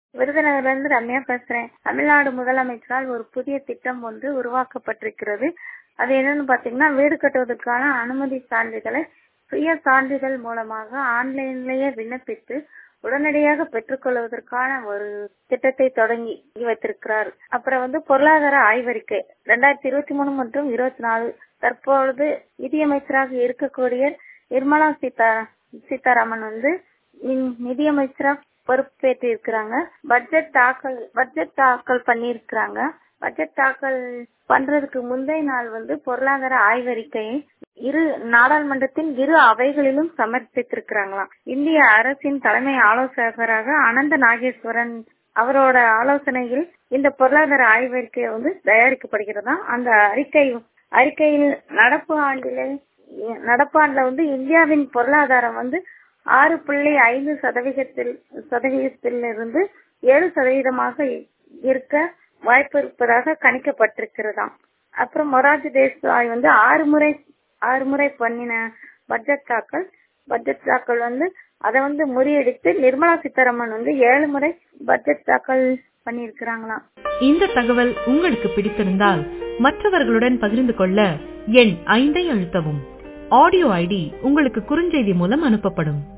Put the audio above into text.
விருதுநகர்ல இருந்து ரம்யா பேசுறேன் தமிழ்நாடு முதலமைச்சரால் ஒரு புதிய திட்டம் ஒன்று உருவாக்கப்பட்டிருக்கிறது அது என்னன்னு பாத்தீங்கன்னா வீடு கட்டுவதற்கான அனுமதி சான்றிதழை சுய சான்றிதழ் மூலமாக ஆன்லைன்லயே விண்ணப்பித்து உடனடியாக பெற்றுக்கொள்வதற்கான ஒரு திட்டத்தை தொடங்கி வைத்திருக்கிறார் அப்புறம் வந்து பொருளாதார ஆய்வறிக்கை ரெண்டாயிரத்தி இருபத்தி மூணு மற்றும் இருபத்தி நாலு தற்பொழுது நிதியமைச்சராக இருக்கக்கூடிய நிர்மலா சீதா சீதாராமன் வந்து நிதியமைச்சரா பொறுப்பேற்று இருக்கிறாங்க பட்ஜெட் தாக்கல் பட்ஜெட் தாக்கல் பண்ணியிருக்கிறாங்க பட்ஜெட் தாக்கல் பண்றதுக்கு முந்தைய நாள் வந்து பொருளாதார ஆய்வறிக்கையை இரு நாடாளுமன்றத்தின் இரு அவைகளிலும் சமர்ப்பித்திருக்கிறாங்களாம் இந்திய அரசின் தலைமை ஆலோசகராக அனந்த நாகேஸ்வரன் அவரோட ஆலோசனையில் இந்த பொருளாதார ஆய்வறிக்கை வந்து தயாரிக்கப்படுகிறதா அந்த அறிக்கை அறிக்கையில் நடப்பு ஆண்டில நடப்பு ஆண்டுல வந்து இந்தியாவின் பொருளாதாரம் வந்து ஆறு புள்ளி ஐந்து சதவீதத்தில் சதவீதத்திலிருந்து ஏழு சதவீதமாக இருக்க வாய்ப்பு இருப்பதாக கணிக்கப்பட்டிருக்கிறதாம் அப்புறம் மொராஜி தேசாய் வந்து ஆறு முறை ஆறு முறை பண்ணின பட்ஜெட் தாக்கல் பட்ஜெட் தாக்கல் வந்து அதை வந்து முறியடித்து நிர்மலா சீதாராமன் வந்து ஏழு முறை பட்ஜெட் தாக்கல் பண்ணியிருக்கிறாங்களாம் இந்த தகவல் உங்களுக்கு பிடித்திருந்தால் மற்றவர்களுடன் பகிர்ந்து கொள்ள எண் ஐந்தை அழுத்தவும் ஆடியோ ஐடி உங்களுக்கு குறுஞ்செய்தி மூலம் அனுப்பப்படும்